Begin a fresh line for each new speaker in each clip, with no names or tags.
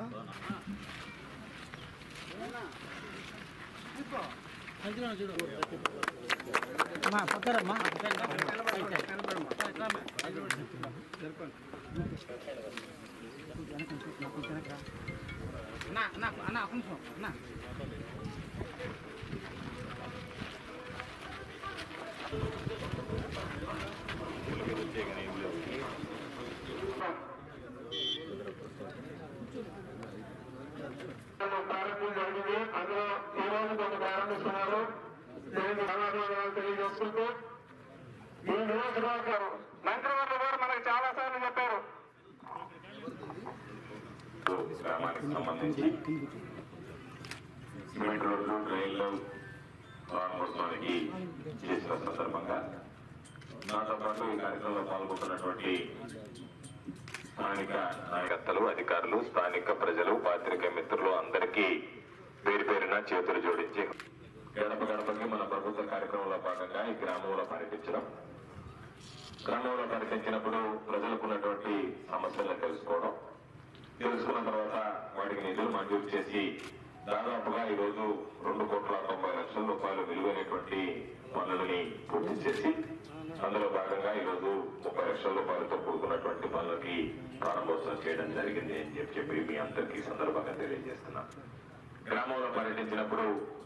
అమ్మా పక్కరమ్మా అన్నా అన్నా అన్నా ఒక నిమిషం అన్నా
ప్రారంభం జరిగింది అందులో ఈ రోజు కొంత ప్రారంభిస్తున్నారు దీనికి ధన్యవాదాలు తెలియజేసుకుంటూ ఈ నియోజకవర్గం మంత్రివర్గ గారు మనకు చాలా సార్లు చెప్పారు
గ్రామానికి సంబంధించి సిమెంట్ రోడ్లు డ్రైన్లు ప్రారంభోత్సవానికి చేసిన సందర్భంగా నాతో పాటు ఈ కార్యక్రమంలో పాల్గొంటున్నటువంటి స్థానిక నాయకత్వలు అధికారులు స్థానిక ప్రజలు పాత్రిక మిత్రులు అందరికీ పేరు పేరున చేతులు జోడించి గడప గడపకి మన ప్రభుత్వ కార్యక్రమంలో భాగంగా ఈ గ్రామంలో పర్యటించడం గ్రామంలో పర్యటించినప్పుడు ప్రజలకు ఉన్నటువంటి సమస్యలను తెలుసుకోవడం తెలుసుకున్న తర్వాత వాటికి నిధులు మంజూరు చేసి దాదాపుగా ఈ రోజు రెండు కోట్ల తొంభై లక్షల రూపాయలు విలువైనటువంటి పనులని పూర్తి చేసి అందులో భాగంగా ఈ రోజు ముప్పై లక్షల రూపాయలతో కూడుకున్నటువంటి పనులకి ప్రారంభోత్సవం చేయడం జరిగింది అని చెప్పి చెప్పి మీ అందరికీ ఈ సందర్భంగా తెలియజేస్తున్నా గ్రామంలో పర్యటించినప్పుడు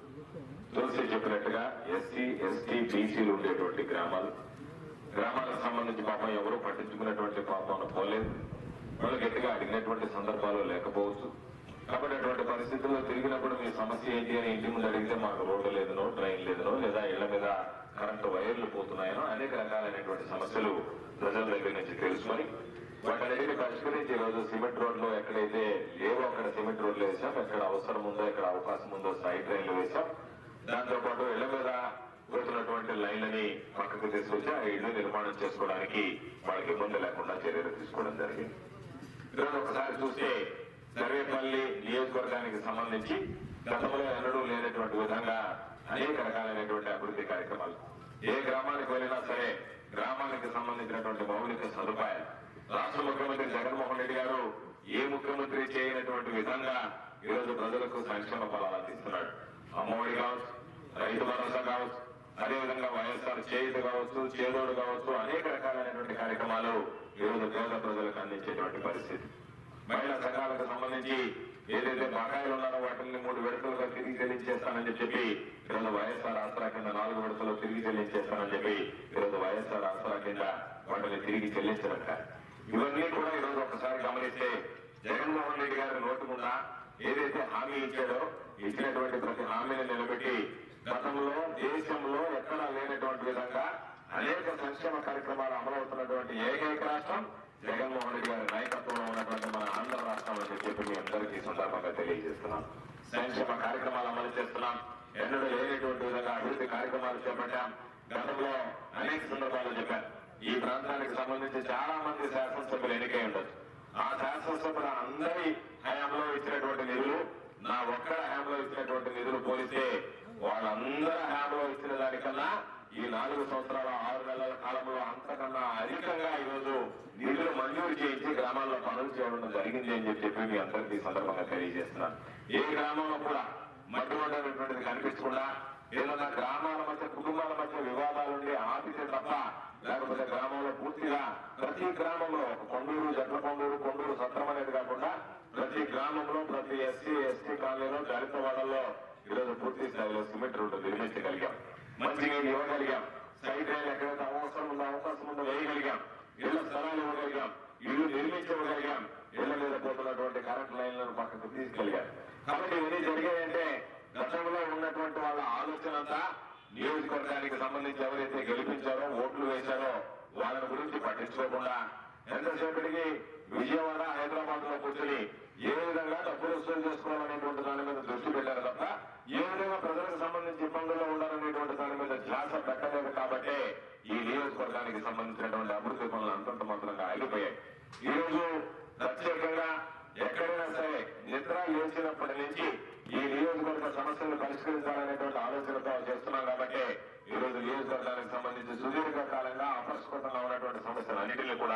తులసి చెప్పినట్టుగా ఎస్సీ ఎస్టీ బీసీలు ఉండేటువంటి గ్రామాలు గ్రామాలకు సంబంధించి పాపం ఎవరు పట్టించుకున్నటువంటి పాపం పోలేదు వాళ్ళు గట్టిగా అడిగినటువంటి సందర్భాలు లేకపోవచ్చు కాబట్టి అటువంటి పరిస్థితుల్లో తిరిగినప్పుడు మీ సమస్య ఏంటి అని ఇంటి ముందు అడిగితే మాకు రోడ్డు లేదనో ట్రైన్ లేదనో లేదా ఇళ్ల మీద కరెంటు వైర్లు పోతున్నాయనో అనేక రకాలైనటువంటి సమస్యలు ప్రజల దగ్గర నుంచి తెలుసుకొని వాటన్నిటిని పరిష్కరించి ఈ రోజు సిమెంట్ రోడ్లు ఎక్కడైతే లేవో అక్కడ సిమెంట్ రోడ్లు వేసాం ఎక్కడ అవసరం ఉందో ఎక్కడ అవకాశం ఉందో సైడ్ ట్రైన్లు వేసాం దాంతో పాటు ఇళ్ల మీద పోతున్నటువంటి లైన్లని పక్కకు తీసుకొచ్చి ఆ ఇళ్లు నిర్మాణం చేసుకోవడానికి వాళ్ళకి ఇబ్బంది లేకుండా చర్యలు తీసుకోవడం జరిగింది ఈరోజు ఒకసారి చూస్తే సర్వేపల్లి నియోజకవర్గానికి సంబంధించి గతంలో ఎన్నడూ లేనటువంటి విధంగా అనేక రకాలైనటువంటి అభివృద్ధి కార్యక్రమాలు ఏ గ్రామానికి వెళ్ళినా సరే గ్రామానికి సంబంధించినటువంటి మౌలిక సదుపాయాలు రాష్ట్ర ముఖ్యమంత్రి జగన్మోహన్ రెడ్డి గారు ఏ ముఖ్యమంత్రి చేయనటువంటి విధంగా ఈరోజు ప్రజలకు సంక్షేమ ఫలాలు అందిస్తున్నాడు అమ్మఒడి కావచ్చు రైతు భరోసా కావచ్చు అదేవిధంగా వైఎస్ఆర్ చేయుత కావచ్చు చేదోడు కావచ్చు అనేక రకాలైనటువంటి కార్యక్రమాలు ఈరోజు పేద ప్రజలకు అందించేటువంటి పరిస్థితి మహిళా సంఘాలకు సంబంధించి ఏదైతే బకాయిలు ఉన్నారో వాటిని మూడు విడతలుగా తిరిగి చెల్లించేస్తానని చెప్పి ఈరోజు వైఎస్ఆర్ ఆసరా కింద నాలుగు విడతలు తిరిగి చెల్లించేస్తానని చెప్పి ఈరోజు వైఎస్ఆర్ ఆసరా కింద వాటిని తిరిగి చెల్లించడంట ఇవన్నీ కూడా ఈరోజు ఒకసారి గమనిస్తే జగన్మోహన్ రెడ్డి గారి నోటు గుండా ఏదైతే హామీ ఇచ్చాడో ఇచ్చినటువంటి ప్రతి హామీని నిలబెట్టి గతంలో దేశంలో ఎక్కడా లేనటువంటి విధంగా అనేక సంక్షేమ కార్యక్రమాలు అమలవుతున్నటువంటి ఏకైక రాష్ట్రం జగన్మోహన్ రెడ్డి గారి నాయకత్వంలో ఉన్నటువంటి మన ఆంధ్ర రాష్ట్రం అని చెప్పి మీ అందరికీ ఈ సందర్భంగా తెలియజేస్తున్నాం సంక్షేమ కార్యక్రమాలు అమలు చేస్తున్నాం ఎన్నడూ లేనటువంటి విధంగా అభివృద్ధి కార్యక్రమాలు చేపట్టాం గతంలో అనేక సందర్భాలు చెప్పాను ఈ ప్రాంతానికి సంబంధించి చాలా మంది శాసనసభ్యులు ఎన్నికై ఉండొచ్చు ఆ శాసనసభ్యుల అందరి హయాంలో ఇచ్చినటువంటి నిధులు నా ఒక్కడ హయాంలో ఇచ్చినటువంటి నిధులు పోలిస్తే వాళ్ళందరి హయాంలో ఇచ్చిన దానికన్నా ఈ నాలుగు సంవత్సరాల ఆరు నెలల కాలంలో అంతకన్నా అధికంగా ఈరోజు నిధులు మంజూరు చేయించి గ్రామాల్లో పనులు చేయడం జరిగింది అని చెప్పి చెప్పి మీ అందరికీ ఈ సందర్భంగా తెలియజేస్తున్నాను ఏ గ్రామంలో కూడా మధ్యమంది అనేటువంటిది కనిపించకుండా ఏదన్నా గ్రామాల మధ్య కుటుంబాల మధ్య వివాదాలుండి ఆపితే తప్ప లేకపోతే గ్రామంలో పూర్తిగా ప్రతి గ్రామంలో ఒక కొండూరు జట్ల కొండూరు కొండూరు సత్రం అనేది కాకుండా ప్రతి గ్రామంలో ప్రతి ఎస్సీ ఎస్టీ కాలనీలో దళిత వాడల్లో ఈరోజు పూర్తి స్థాయిలో సిమెంట్ రోడ్డు నిర్మించగలిగాం మంచినీళ్ళు ఇవ్వగలిగాం సైడ్ రైలు ఎక్కడైతే అవసరం ఉందో అవకాశం ఉందో వేయగలిగాం ఇళ్ల స్థలాలు ఇవ్వగలిగాం ఇల్లు నిర్మించగలిగాం ఇళ్ల మీద పోతున్నటువంటి కరెంట్ లైన్లను పక్కకు తీసుకెళ్ళాం కాబట్టి ఇవన్నీ జరిగాయంటే గతంలో ఉన్నటువంటి వాళ్ళ ఆలోచన అంతా నియోజకవర్గానికి సంబంధించి ఎవరైతే గెలిపించారో ఓట్లు వేశారో వాళ్ళని గురించి పట్టించుకోకుండా ఎంతసేపటికి విజయవాడ హైదరాబాద్ లో కూర్చొని ఏ విధంగా డబ్బులు వసూలు చేసుకోవాలనేటువంటి దాని మీద దృష్టి పెట్టారు తప్ప ఏ విధంగా ప్రజలకు సంబంధించి ఇబ్బందుల్లో ఉండాలనేటువంటి దాని మీద ధ్యాస పెట్టలేదు కాబట్టే ఈ నియోజకవర్గానికి సంబంధించినటువంటి అభివృద్ధి పనులు అంతంత మాత్రంగా ఆగిపోయాయి ఈ రోజు ప్రత్యేకంగా ఎక్కడైనా సరే నిద్ర లేచినప్పటి నుంచి ఈ నియోజకవర్గ సమస్యలు పరిష్కరించాలనేటువంటి ఆలోచనతో చేస్తున్నాం కాబట్టి ఈ రోజు నియోజకవర్గానికి సంబంధించి సుదీర్ఘ కాలంగా అపరిష్కృతంగా ఉన్నటువంటి సమస్యలు అన్నింటినీ కూడా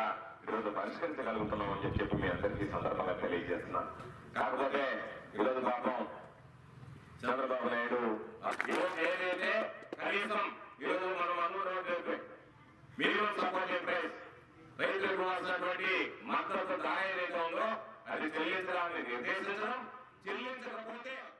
ఈరోజు పరిష్కరించగలుగుతున్నాం అని చెప్పి చెప్పి మీ అందరికీ ఈ సందర్భంగా తెలియజేస్తున్నాను కాకపోతే ఈరోజు పాపం చంద్రబాబు నాయుడు ఈరోజు ఏదైతే కనీసం ఈరోజు మనం అందరూ మినిమం సపోర్ట్ ప్రైస్ రైతులకు ఇవ్వాల్సినటువంటి మద్దతు ధర ఏదైతే ఉందో అది చెల్లించడాన్ని నిర్దేశించడం చెల్లించకపోతే